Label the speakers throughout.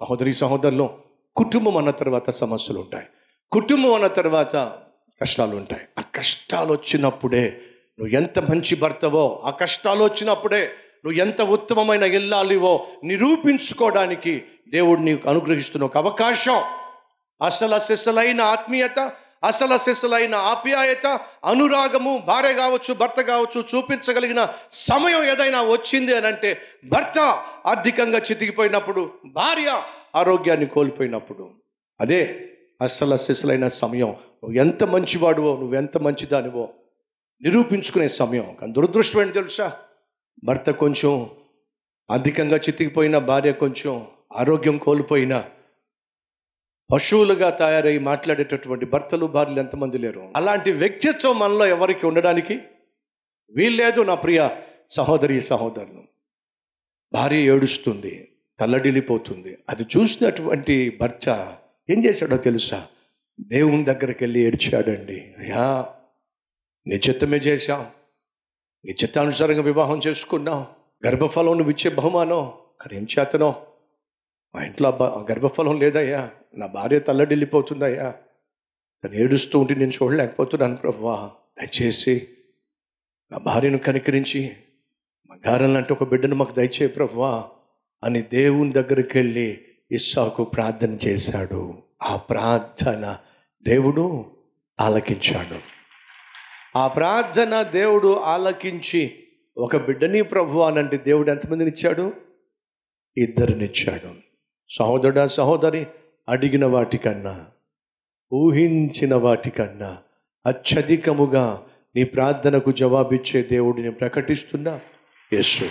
Speaker 1: సహోదరి సహోదరులు కుటుంబం అన్న తర్వాత సమస్యలు ఉంటాయి కుటుంబం అన్న తర్వాత కష్టాలు ఉంటాయి ఆ కష్టాలు వచ్చినప్పుడే నువ్వు ఎంత మంచి భర్తవో ఆ కష్టాలు వచ్చినప్పుడే నువ్వు ఎంత ఉత్తమమైన ఇల్లాలివో నిరూపించుకోవడానికి దేవుడు నీకు అనుగ్రహిస్తున్న ఒక అవకాశం అసలు అసెసలైన ఆత్మీయత అసలు అసెసలైన ఆప్యాయత అనురాగము భార్య కావచ్చు భర్త కావచ్చు చూపించగలిగిన సమయం ఏదైనా వచ్చింది అని అంటే భర్త ఆర్థికంగా చితికిపోయినప్పుడు భార్య ఆరోగ్యాన్ని కోల్పోయినప్పుడు అదే అసలు అసెసలైన సమయం నువ్వు ఎంత మంచివాడువో నువ్వు ఎంత మంచిదానివో నిరూపించుకునే సమయం కానీ దురదృష్టం ఏంటి తెలుసా భర్త కొంచెం అధికంగా చితికిపోయిన భార్య కొంచెం ఆరోగ్యం కోల్పోయినా పశువులుగా తయారై మాట్లాడేటటువంటి భర్తలు భార్యలు ఎంతమంది లేరు అలాంటి వ్యక్తిత్వం మనలో ఎవరికి ఉండడానికి వీల్లేదు నా ప్రియ సహోదరి సహోదరులు భార్య ఏడుస్తుంది తల్లడిల్లిపోతుంది అది చూసినటువంటి భర్త ఏం చేశాడో తెలుసా దేవుని దగ్గరికి వెళ్ళి ఏడ్చాడండి అయ్యా నీ చిత్తమే చేశాం నీ చిత్తానుసారంగా వివాహం చేసుకున్నాం గర్భఫలం నువ్వు ఇచ్చే బహుమానం కానీ ఏం చేతనో మా ఇంట్లో అబ్బా గర్భఫలం లేదయ్యా నా భార్య తల్లడిల్లిపోతుందయ్యా తను ఏడుస్తూ ఉంటే నేను చూడలేకపోతున్నాను ప్రభువా దయచేసి నా భార్యను కనికరించి మా గారెలంటే ఒక బిడ్డను మాకు దయచే ప్రభువా అని దేవుని దగ్గరికి వెళ్ళి ఇస్సాకు ప్రార్థన చేశాడు ఆ ప్రార్థన దేవుడు ఆలకించాడు ఆ ప్రార్థన దేవుడు ఆలకించి ఒక బిడ్డని ప్రభు అనంటే దేవుడు ఎంతమందిని ఇచ్చాడు ఇద్దరినిచ్చాడు సహోదరుడా సహోదరి అడిగిన వాటికన్నా ఊహించిన వాటికన్నా అత్యధికముగా నీ ప్రార్థనకు జవాబిచ్చే దేవుడిని ప్రకటిస్తున్నా యేసు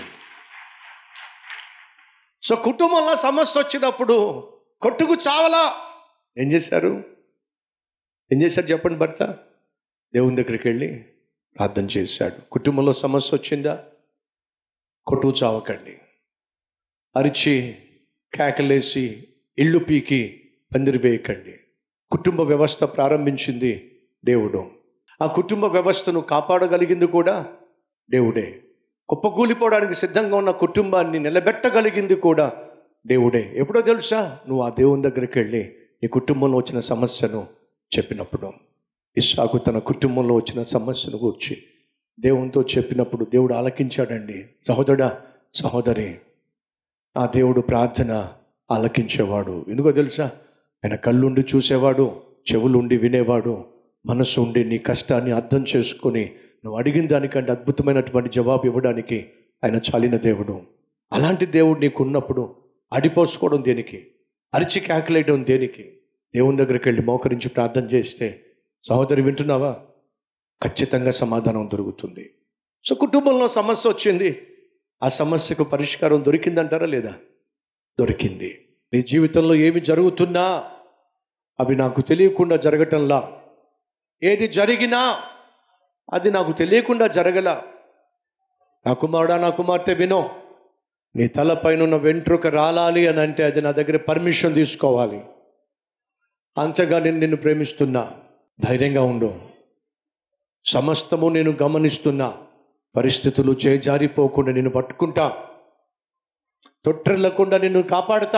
Speaker 1: సో కుటుంబంలో సమస్య వచ్చినప్పుడు కొట్టుకు చావలా ఏం చేశారు ఏం చేశారు చెప్పండి భర్త దేవుని దగ్గరికి వెళ్ళి ప్రార్థన చేశాడు కుటుంబంలో సమస్య వచ్చిందా కొట్టుకు చావకండి అరిచి కేకలేసి ఇల్లు పీకి పందిరి వేయకండి కుటుంబ వ్యవస్థ ప్రారంభించింది దేవుడు ఆ కుటుంబ వ్యవస్థను కాపాడగలిగింది కూడా దేవుడే కుప్పకూలిపోవడానికి సిద్ధంగా ఉన్న కుటుంబాన్ని నిలబెట్టగలిగింది కూడా దేవుడే ఎప్పుడో తెలుసా నువ్వు ఆ దేవుని దగ్గరికి వెళ్ళి నీ కుటుంబంలో వచ్చిన సమస్యను చెప్పినప్పుడు ఇస్సాకు తన కుటుంబంలో వచ్చిన సమస్యను కూర్చి దేవునితో చెప్పినప్పుడు దేవుడు ఆలకించాడండి సహోదరుడా సహోదరి ఆ దేవుడు ప్రార్థన ఆలకించేవాడు ఎందుకో తెలుసా ఆయన కళ్ళుండి చూసేవాడు చెవులుండి వినేవాడు మనసు ఉండి నీ కష్టాన్ని అర్థం చేసుకొని నువ్వు అడిగిన దానికంటే అద్భుతమైనటువంటి జవాబు ఇవ్వడానికి ఆయన చాలిన దేవుడు అలాంటి దేవుడు నీకు ఉన్నప్పుడు అడిపోసుకోవడం దేనికి అరిచి కేకలేయడం దేనికి దేవుని దగ్గరికి వెళ్ళి మోకరించి ప్రార్థన చేస్తే సహోదరి వింటున్నావా ఖచ్చితంగా సమాధానం దొరుకుతుంది సో కుటుంబంలో సమస్య వచ్చింది ఆ సమస్యకు పరిష్కారం దొరికిందంటారా లేదా దొరికింది నీ జీవితంలో ఏమి జరుగుతున్నా అవి నాకు తెలియకుండా జరగటంలా ఏది జరిగినా అది నాకు తెలియకుండా జరగల నా కుమారుడా నా కుమార్తె వినో నీ తలపైన ఉన్న వెంట్రుక రాలాలి అని అంటే అది నా దగ్గర పర్మిషన్ తీసుకోవాలి అంతగా నేను నిన్ను ప్రేమిస్తున్నా ధైర్యంగా ఉండు సమస్తము నేను గమనిస్తున్నా పరిస్థితులు చేజారిపోకుండా నిన్ను పట్టుకుంటా తొట్టిల్లకుండా నిన్ను కాపాడుతా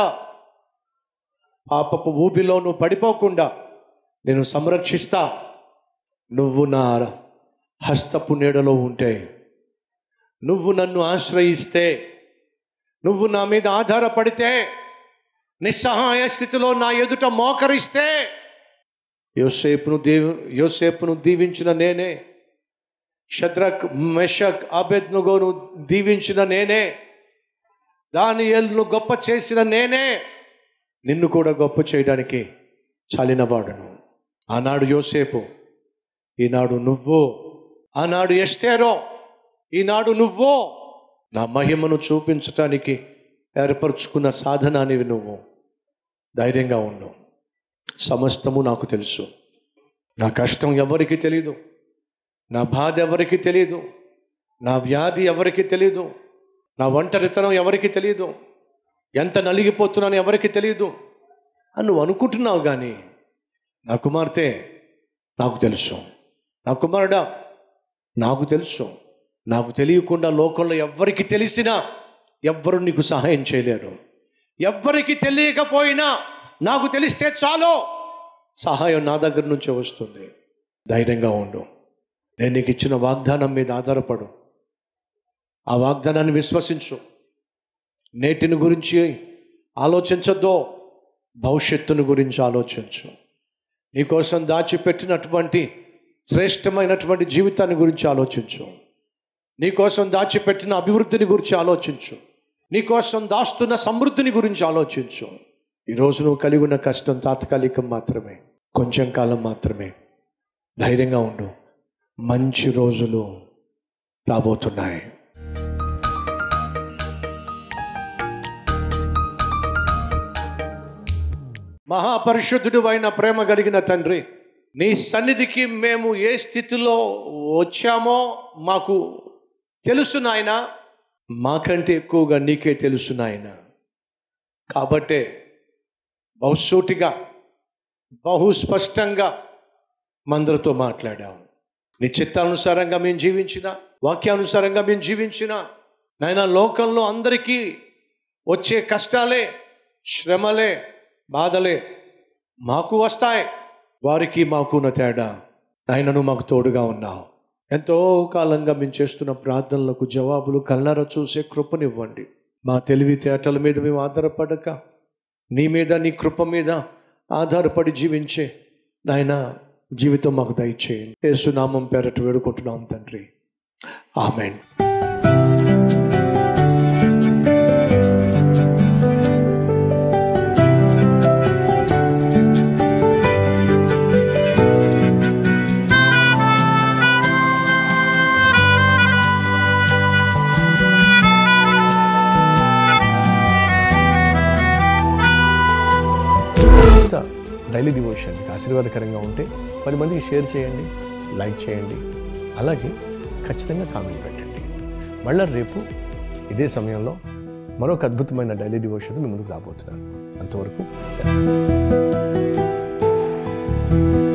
Speaker 1: పాపపు ఊబిలో నువ్వు పడిపోకుండా నేను సంరక్షిస్తా నువ్వు నా హస్తపు నీడలో ఉంటే నువ్వు నన్ను ఆశ్రయిస్తే నువ్వు నా మీద ఆధారపడితే నిస్సహాయ స్థితిలో నా ఎదుట మోకరిస్తే యోసేపును దీవి యోసేపును దీవించిన నేనే షద్రక్ మెషక్ అబెద్నుగోను దీవించిన నేనే దాని ఎల్ను గొప్ప చేసిన నేనే నిన్ను కూడా గొప్ప చేయడానికి చాలినవాడును ఆనాడు యోసేపు ఈనాడు నువ్వు ఆనాడు ఎస్తేరో ఈనాడు నువ్వు నా మహిమను చూపించటానికి ఏర్పరచుకున్న సాధనానివి నువ్వు ధైర్యంగా ఉన్నావు సమస్తము నాకు తెలుసు నా కష్టం ఎవరికి తెలీదు నా బాధ ఎవరికి తెలియదు నా వ్యాధి ఎవరికి తెలియదు నా ఒంటరితనం ఎవరికి తెలియదు ఎంత నలిగిపోతున్నాను ఎవరికి తెలియదు అని నువ్వు అనుకుంటున్నావు కానీ నా కుమార్తె నాకు తెలుసు నా కుమారుడా నాకు తెలుసు నాకు తెలియకుండా లోకంలో ఎవ్వరికి తెలిసినా ఎవ్వరు నీకు సహాయం చేయలేరు ఎవ్వరికి తెలియకపోయినా నాకు తెలిస్తే చాలు సహాయం నా దగ్గర నుంచే వస్తుంది ధైర్యంగా ఉండు నేను నీకు ఇచ్చిన వాగ్దానం మీద ఆధారపడు ఆ వాగ్దానాన్ని విశ్వసించు నేటిని గురించి ఆలోచించద్దో భవిష్యత్తుని గురించి ఆలోచించు నీకోసం దాచిపెట్టినటువంటి శ్రేష్టమైనటువంటి జీవితాన్ని గురించి ఆలోచించు నీకోసం దాచిపెట్టిన అభివృద్ధిని గురించి ఆలోచించు నీకోసం దాస్తున్న సమృద్ధిని గురించి ఆలోచించు ఈరోజు నువ్వు కలిగి ఉన్న కష్టం తాత్కాలికం మాత్రమే కొంచెం కాలం మాత్రమే ధైర్యంగా ఉండు మంచి రోజులు రాబోతున్నాయి మహాపరిశుద్ధుడు అయిన ప్రేమ కలిగిన తండ్రి నీ సన్నిధికి మేము ఏ స్థితిలో వచ్చామో మాకు తెలుసు నాయన మాకంటే ఎక్కువగా నీకే తెలుసు నాయన కాబట్టే బహుసూటిగా బహు స్పష్టంగా మందరితో మాట్లాడాము నీ చిత్తానుసారంగా మేము జీవించిన వాక్యానుసారంగా మేము జీవించిన నాయన లోకంలో అందరికీ వచ్చే కష్టాలే శ్రమలే బాధలే మాకు వస్తాయి వారికి మాకున్న తేడా నాయనను మాకు తోడుగా ఉన్నావు ఎంతో కాలంగా మేము చేస్తున్న ప్రార్థనలకు జవాబులు కళ్ళారా చూసే కృపనివ్వండి మా తెలివితేటల మీద మేము ఆధారపడక నీ మీద నీ కృప మీద ఆధారపడి జీవించే నాయన జీవితం మాకు దయచేయండి యేసునామం పేరట వేడుకుంటున్నాం తండ్రి ఆమెన్
Speaker 2: ఇంత డైలీ డివోషన్ మీకు ఆశీర్వాదకరంగా ఉంటే పది మందికి షేర్ చేయండి లైక్ చేయండి అలాగే ఖచ్చితంగా కామెంట్ పెట్టండి మళ్ళీ రేపు ఇదే సమయంలో మరొక అద్భుతమైన డైలీ డివోషన్ మీ ముందుకు రాబోతున్నాను అంతవరకు సెలవు